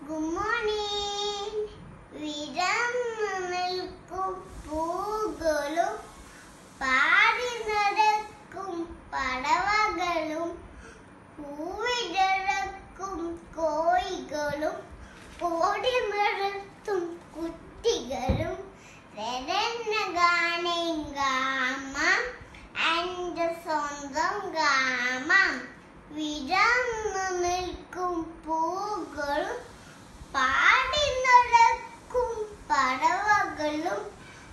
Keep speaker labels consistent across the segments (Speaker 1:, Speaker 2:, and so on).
Speaker 1: Good morning വിരന്നു നിൽക്കും പൂകളും പാടി നടക്കും പടവകളും പൂവിടക്കും കോഴികളും ഓടി നടത്തും കുട്ടികളും രരന്ന ഗാനം ഗാമം എൻ്റെ സ്വന്തം ഗാമം വിരന്നു നിൽക്കും പൂകളും പാടി നടക്കും പടവകളും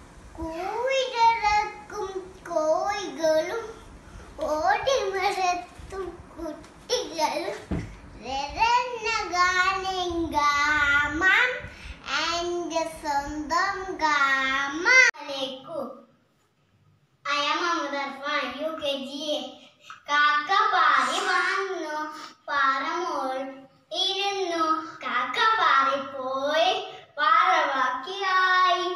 Speaker 1: കൂവിടക്കും കോഴികളും ഓടി മരത്തും കുട്ടികളും രരന്ന ഗാനം ഗാമം എൻ്റെ സ്വന്തം ഗാമലേക്കും I am Amadar Fan, UKG. കാക്ക പാറി വന്നു പാറമോൾ ഇരുന്നു കാക്ക പാറി പോയി പാറവാക്കിയായി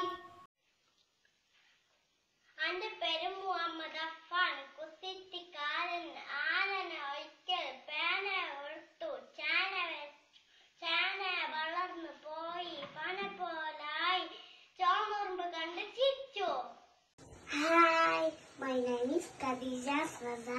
Speaker 1: അന്റെ പേര് മുഹമ്മദ് അഫാൻ കുത്തിത്തിക്കാരൻ ആനന ഒരിക്കൽ പേന എടുത്തു ചാന വെച്ചു ചാന വളർന്നു പോയി പന പോലായി ചോമുറുമ്പ് കണ്ട് ചിരിച്ചു Hi, my name is Khadija Swaza.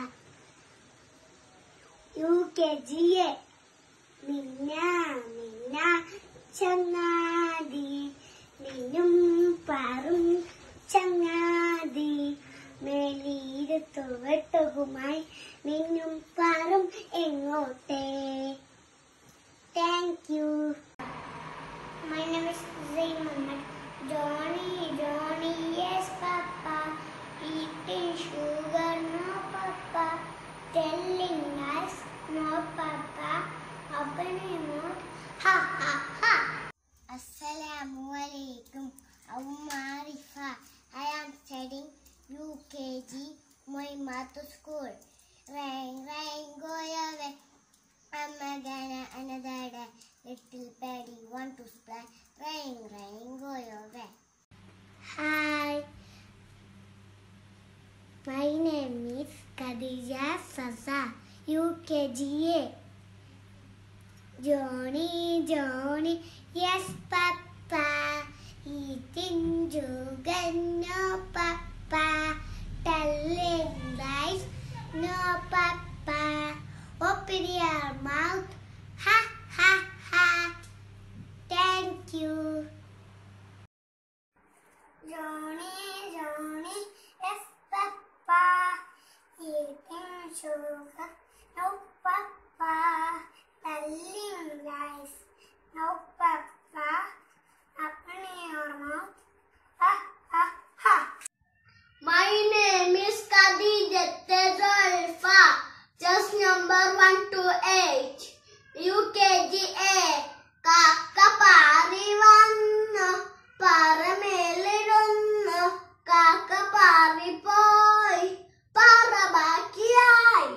Speaker 1: UKGA. മിന്ന മിന്ന ചങ്ങാതി മിന്നും പാറും ചങ്ങാതി മേലീരത്തു വെട്ടകുമായി മിന്നും പാറും എങ്ങോട്ടേ thank you My name is Zain Muhammad. Johnny, Johnny, yes, Papa. Eating sugar, no, Papa. Telling lies, no, Papa. Opening mouth, ha, ha, ha. Assalamu alaikum. I'm Marifa. I am studying UKG, my mother school. Rain, rain, go away. I'm gonna another day. Little birdie want to play. Rain, rain, go away. Hi. My name is Khadija Sasa, UKGA. Johnny, Johnny, yes, Papa. Eating sugar, no, Papa. Telling lies, no, Papa. Open your mouth, ha, ha, ha. Thank you. Johnny, Johnny, yes, Papa. Eating sugar, no, Papa. Telling lies, no, Papa. Open your mouth, ha, ha, ha. My name is Khadija Tezalfa, just number 1 to 8, UKGA. കാക്ക പാറി വന്നു പറമേലിരുന്നു കാക്ക പാറി പോയി പറ ബാക്കിയായി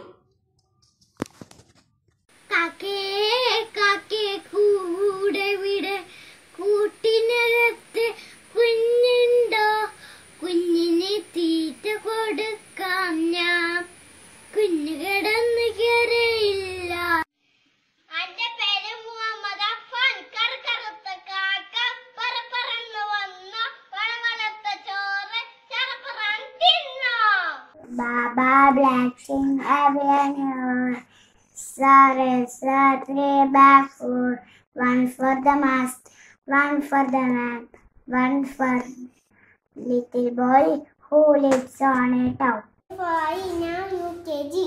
Speaker 1: കാക്കേ കാക്കേ കൂടെ വിടെ കൂട്ടിനകത്ത് കുഞ്ഞുണ്ടോ കുഞ്ഞിന് തീറ്റ കൊടുക്കാം ഞാൻ കുഞ്ഞു കിടന്ന് കരയില്ല അന്റെ പേര് മുഹമ്മദ് അഫാൻ കറുകറുത്ത കാക്ക പറപ്പറന്ന് വന്നു വളവളത്ത ചോറ് ചെറുപ്പറാൻ തിന്നോ baa baa blacking avenue Sorry, sorry, back four. One for the mast, one for the lamp, one for little boy who lives on a top. Boy, now UKG.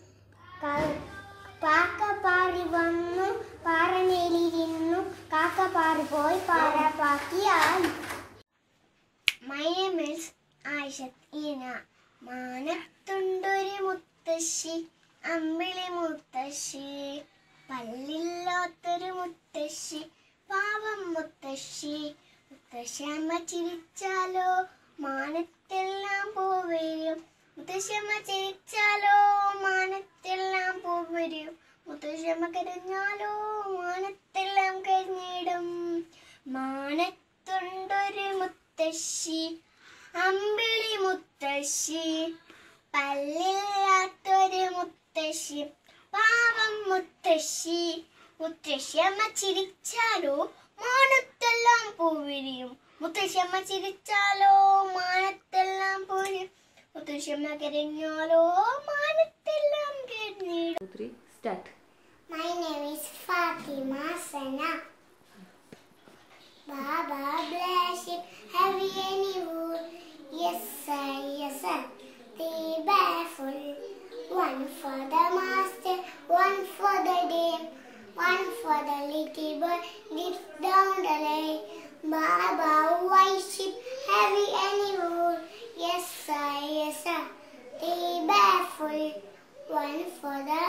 Speaker 1: കാക്ക പാറി വന്നു പാറമേലിരുന്നു കാക്ക പാറി പോയി പാറ പാക്കിയായി My name is ആയിഷത്ത് ഈന മാനത്തുണ്ടൊരു മുത്തശ്ശി അമ്പിളി മുത്തശ്ശി പല്ലില്ലാത്തൊരു മുത്തശ്ശി പാവം മുത്തശ്ശി മുത്തശ്ശിയമ്മ ചിരിച്ചാലോ മാനത്തെല്ലാം പോവരും മുത്തശ്ശിയമ്മ ചിരിച്ചാലോ മാനത്തെല്ലാം പോവരും മുത്തശ്ശിയമ്മ കരഞ്ഞാലോ മാനത്തെല്ലാം കരിഞ്ഞിടും മാനത്തുണ്ടൊരു മുത്തശ്ശി അമ്പിളി മുത്തശ്ശി പല്ലില്ലാത്തൊരു മുത്തശ്ശി പാവം മുത്തശ്ശി മുത്തശ്ശിയമ്മ ചിരിച്ചാലോ മാനത്തെല്ലാം പൂവിരിയും മുത്തശ്ശിയമ്മ ചിരിച്ചാലോ മാനത്തെല്ലാം പൂവിരിയും മുത്തശ്ശിയമ്മ കരഞ്ഞാലോ മാനത്തെല്ലാം കരഞ്ഞിടും
Speaker 2: two three start
Speaker 1: My name is Fatima Sana. Baba bless you. Have you any wood? Yes, sir, yes, sir. Three barefoot. One for the master, one for the dame, one for the little boy. Lives down the lane. Baba white sheep. Have you any wood? Yes, sir, yes, sir. Three barefoot. One for the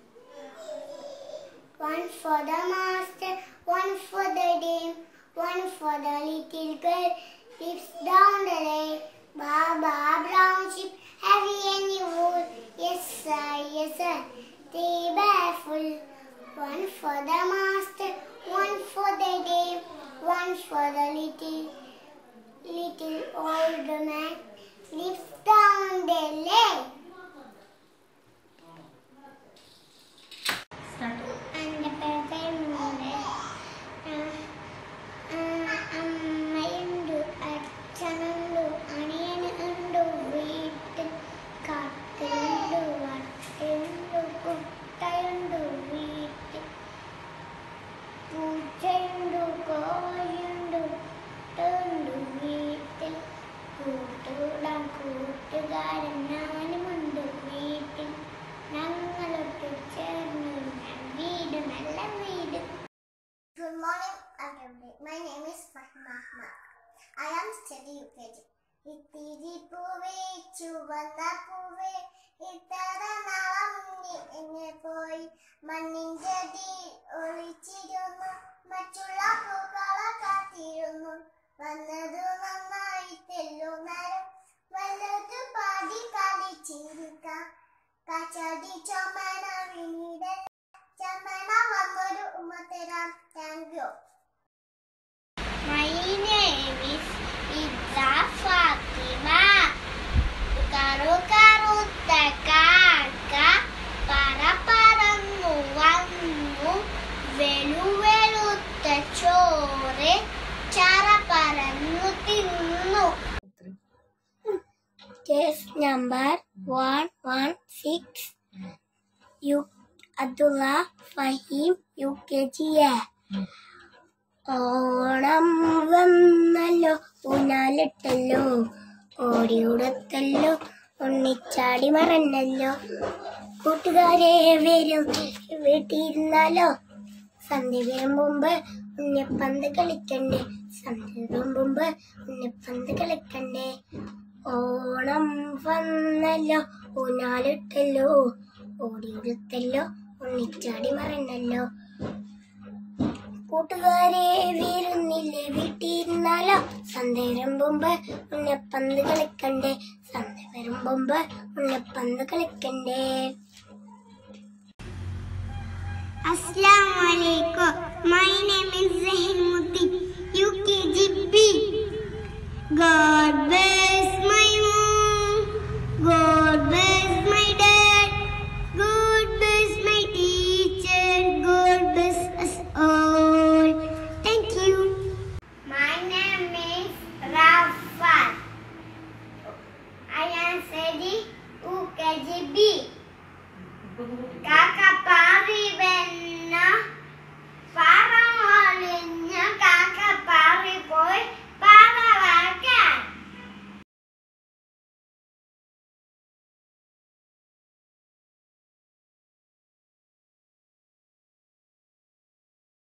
Speaker 1: one for the master, one for the dame, one for the little girl, lives down the lane. Baba brown sheep, have you any wool? Yes sir, yes sir. Three barefoot, one for the master, one for the dame, one for the little, little old man, lives down the lane.
Speaker 2: Start
Speaker 1: എൻ്റെ പേര് മോളെ അമ്മയുണ്ട് അച്ഛനുണ്ട് അണിയനുണ്ട് വീട്ടിൽ കാട്ടുണ്ട് വട്ടുണ്ട് കുട്ടയുണ്ട് വീട്ടിൽ പൂച്ചയുണ്ട് കോഴിയുണ്ട് ഉണ്ട് വീട്ടിൽ കൂട്ടുകൂടാൻ കൂട്ടുകാരൻ ഞാനുമുണ്ട് വീട്ടിൽ ഞങ്ങളൊക്കെ ചേർന്ന് വീട് നല്ല വീട് Good morning, everybody. My name is Fahma Ahmad. I am studying UKG. ഇത്തിരി പൂവേ ചുവന്ന പൂവേ ഇത്തര നാളം നീ എന്നെ പോയി മണ്ണിന്റെ അടി ഒളിച്ചിരുന്നു മറ്റുള്ള പൂക്കളെ കാത്തിരുന്നു വന്നതു നന്നായി തെല്ലുന്നേരം വല്ലത് പാടി കളിച്ചിരിക്കാം കച്ചടി ചുമന വിനീത ചന്ദന വന്നൊരു ഉമ്മ തരാം thank you My name is Ida Fatima. കറു കറുത്ത കാക്ക പറ പറന്നു വന്നു വെളുവെളുത്ത ചോറ് ചറ പറന്നു തിന്നു Case number one one six. You Abdullah Fahim UKG. Onam വന്നല്ലോ ഊനാലിട്ടല്ലോ ഓടിയുടത്തല്ലോ ഉണ്ണിച്ചാടി മറന്നല്ലോ കൂട്ടുകാരെ വരും വീട്ടിയിരുന്നാലോ സന്ധ്യ വരും മുമ്പ് ഉണ്ണിപ്പന്ത് കളിക്കണ്ടേ സന്ധ്യ വരും മുമ്പ് ഉണ്ണിപ്പന്ത് കളിക്കണ്ടേ ഓണം വന്നല്ലോ ഊനാലിട്ടല്ലോ ഓടിയുടുത്തല്ലോ ഉണ്ണിച്ചാടി മറന്നല്ലോ കൂട്ടുകാരെ വീരുന്നില്ലേ വീട്ടിയിരുന്നാലോ സന്ധ്യ വരും മുമ്പ് ഉണ്ണിപ്പന്ത് കളിക്കണ്ടേ സന്ധ്യ വരും മുമ്പ് ഉണ്ണിപ്പന്ത് കളിക്കണ്ടേ Assalamualaikum. My name is Zahin Muti, UKG B. God bless.